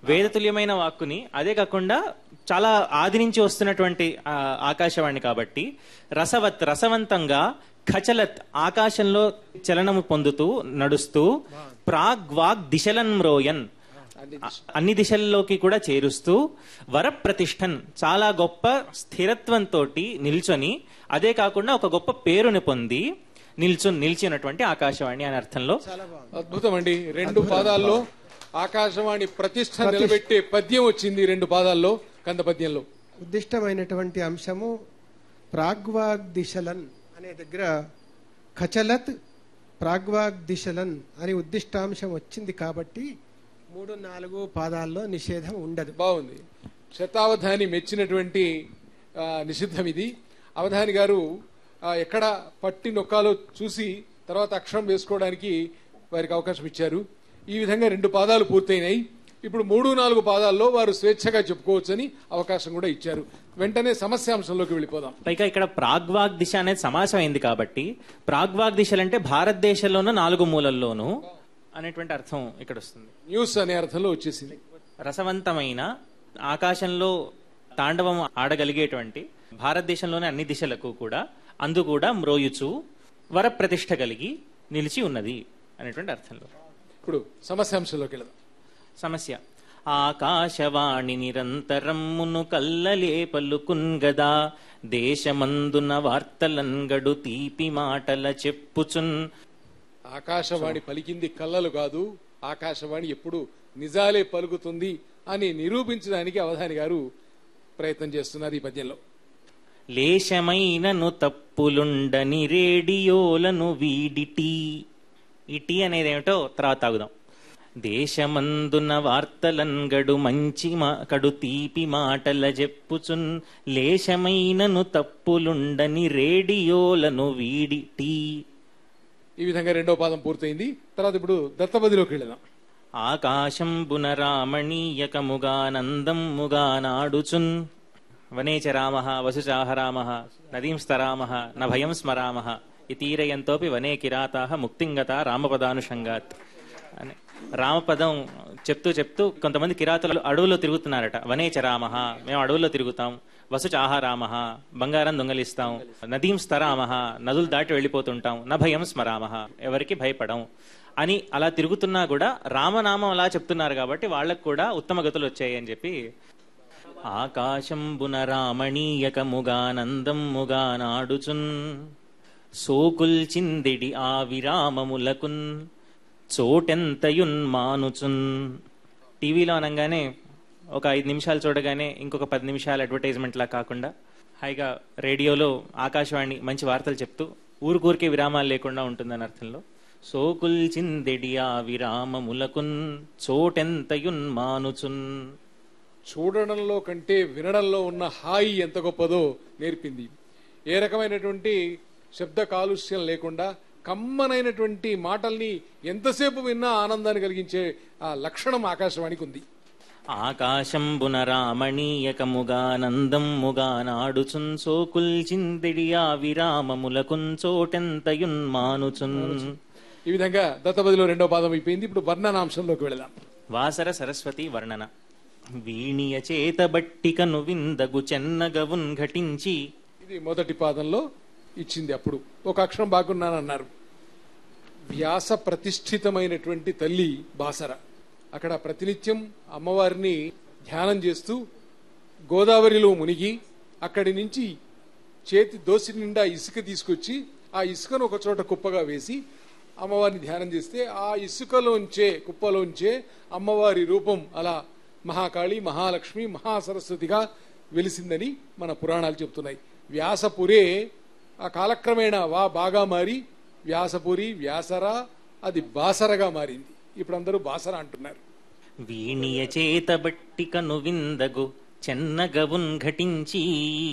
వేదతుల్యమైన వాక్కుని అదే కాకుండా చాలా ఆది నుంచి వస్తున్నటువంటి ఆ, ఆకాశవాణి కాబట్టి రసవత్ రసవంతంగా ఖచలత్ ఆకాశంలో చలనము పొందుతూ నడుస్తూ ప్రాగ్వాగ్ దిశలన్ మ్రోయన్ అ- అన్ని దిశల్లోకి కూడా చేరుస్తూ వరప్రతిష్టన్ చాలా గొప్ప స్థిరత్వంతో నిల్చొని అదే కాకుండా ఒక గొప్ప పేరుని పొంది నిల్చు నిలిచినటువంటి ఆకాశవాణి అనే అర్థంలో అద్భుతం అండి రెండు పాదాల్లో ఆకాశవాణి ప్రతిష్ట నిలబెట్టే పద్యం వచ్చింది రెండు పాదాల్లో కంద పద్యంలో ఉద్దిష్టమైనటువంటి అంశము ప్రాగ్వాగ్ దిశలన్ అనే దగ్గర ఖచలత్ ప్రాగ్వాగ్ దిశలన్ అని ఉద్దిష్టాంశం వచ్చింది కాబట్టి మూడు నాలుగు పాదాల్లో నిషేధం ఉండదు బాగుంది శతావధాని మెచ్చినటువంటి ఆ, నిషిద్ధం ఇది అవధాని గారు ఆ, ఎక్కడ పట్టి నొక్కాలో చూసి తర్వాత అక్షరం వేసుకోవడానికి వారికి అవకాశం ఇచ్చారు ఈ విధంగా రెండు పాదాలు పూర్తయినాయి ఇప్పుడు మూడు నాలుగు పాదాల్లో వారు స్వేచ్ఛగా చెప్పుకోవచ్చని అవకాశం కూడా ఇచ్చారు వెంటనే సమస్యాంశంలోకి వెళ్ళిపోదాం పైగా ఇక్కడ ప్రాగ్వాగ్ దిశ అనేది సమాసం అయింది కాబట్టి ప్రాగ్వాగ్ దిశలు అంటే భారతదేశంలోనూ నాలుగు మూలల్లోనూ అనేటువంటి అర్థం ఇక్కడ వస్తుంది న్యూస్ అనే అర్థంలో వచ్చేసింది రసవంతమైన ఆకాశంలో తాండవం ఆడగలిగేటువంటి భారతదేశంలోని అన్ని దిశలకు కూడా అందు కూడా మ్రోయుచు వరప్రతిష్ఠ కలిగి నిలిచి ఉన్నది అనేటువంటి అర్థంలో ఇప్పుడు సమస్యాంశంలోకి వెళదాం సమస్య ఆకాశవాణి నిరంతరమ్మును కల్లలే పలుకున్గదా దేశమందున వార్తలంగడు తీపి మాటల చెప్పుచున్ ఆకాశవాణి పలికింది కళ్ళలు కాదు ఆకాశవాణి ఎప్పుడు నిజాలే పలుకుతుంది అని నిరూపించడానికి అవధాని గారు ప్రయత్నం చేస్తున్నారు ఈ పద్యంలో లేశమైనను తప్పులుండని రేడియోలను వీడిటి ఈ టీ అనేది ఏమిటో తర్వాత తాగుదాం దేశమందున వార్తలంగడు మంచి మా- కడు తీపి మాటల చెప్పుచున్ లేశమైనను తప్పులుండని రేడియోలను వీడిటి ఈ విధంగా రెండో పాదం పూర్తయింది తర్వాత ఇప్పుడు దత్తపదిలోకి వెళదాం ఆకాశంబున రామణీయకముగానందమ్ముగా నాడుచున్ వనేచ రామ వసుచాహ రామ నదీం స్తరామ న భయం స్మరామ ఇతీరయంతోపి వనే కిరాతా ముక్తింగత రామపదానుషంగాత్ అని రామపదం చెప్తూ చెప్తూ కొంతమంది కిరాతులు అడవుల్లో తిరుగుతున్నారట వనేచ రామ మేము అడవుల్లో తిరుగుతాం వసుచాహ రామ బంగారం దొంగలిస్తాం నదీం స్తరామ నదులు దాటి వెళ్ళిపోతుంటాం న భయం స్మరామ ఎవరికి భయపడం అని అలా తిరుగుతున్నా కూడా రామనామం అలా చెప్తున్నారు కాబట్టి వాళ్ళకు కూడా ఉత్తమ గతులు వచ్చాయి అని చెప్పి ఆకాశంబున రామణీయకముగానందమ్ముగా నాడుచున్ సోకుల్చిందిడి ఆ విరామములకున్ చోటెంతయున్ మానుచున్ టీవీలో అనగానే ఒక ఐదు నిమిషాలు చూడగానే ఇంకొక పది నిమిషాలు అడ్వర్టైజ్మెంట్ లా కాకుండా హాయిగా రేడియోలో ఆకాశవాణి మంచి వార్తలు చెప్తూ ఊరికూరికే విరామాలు లేకుండా ఉంటుందని అర్థంలో సోకుల్చిందిడి ఆ విరామములకున్ చోటెంతయున్ మానుచున్ చూడడంలో కంటే వినడంలో ఉన్న హాయి ఎంత గొప్పదో నేర్పింది ఏ రకమైనటువంటి శబ్ద కాలుష్యం లేకుండా కమ్మనైనటువంటి మాటల్ని ఎంతసేపు విన్నా ఆనందాన్ని కలిగించే ఆ లక్షణం ఆకాశవాణికి ఉంది ఆకాశంబున రామణీయకముగానందమ్ముగా నాడుచున్ సోకుల్చిందిడి ఆ విరామములకున్ చోటెంతయున్ మానుచున్ ఈ విధంగా దత్తపదిలో రెండో పాదం అయిపోయింది ఇప్పుడు వర్ణనాంశంలోకి వెళదాం వాసర సరస్వతి వర్ణన వీణియ చేతబట్టికను విందగు చెన్నగవున్ ఘటించి ఇది మొదటి పాదంలో ఇచ్చింది అప్పుడు ఒక అక్షరం బాగున్నానన్నారు వ్యాస ప్రతిష్ఠితమైనటువంటి తల్లి బాసర అక్కడ ప్రతినిత్యం అమ్మవారిని ధ్యానం చేస్తూ గోదావరిలో మునిగి అక్కడి నుంచి చేతి దోసి నిండా ఇసుక తీసుకొచ్చి ఆ ఇసుకను ఒక చోట కుప్పగా వేసి అమ్మవారిని ధ్యానం చేస్తే ఆ ఇసుకలోంచే కుప్పలోంచే అమ్మవారి రూపం అలా మహాకాళి మహాలక్ష్మి మహాసరస్వతిగా వెలిసిందని మన పురాణాలు చెప్తున్నాయి వ్యాసపురే ఆ కాలక్రమేణా వా బాగా మారి వ్యాసపురి వ్యాసరా అది బాసరగా మారింది ఇప్పుడు అందరూ బాసర అంటున్నారు వీణియ చేతబట్టికను విందగు చెన్నగవున్ ఘటించి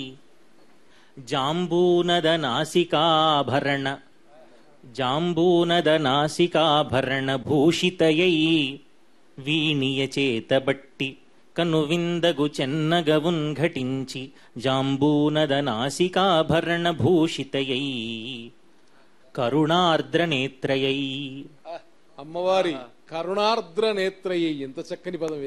జాంబూనద నాసికాభరణ జాంబూనద నాసికాభరణ భూషితయై వీణియ చేతబట్టి కను విందగు చెన్నగవున్ ఘటించి జాంబూనద నాసికాభరణ భూషితయై కరుణార్ద్ర నేత్రయై అమ్మవారి కరుణార్ద్ర నేత్రయ్యి ఎంత చక్కని పదం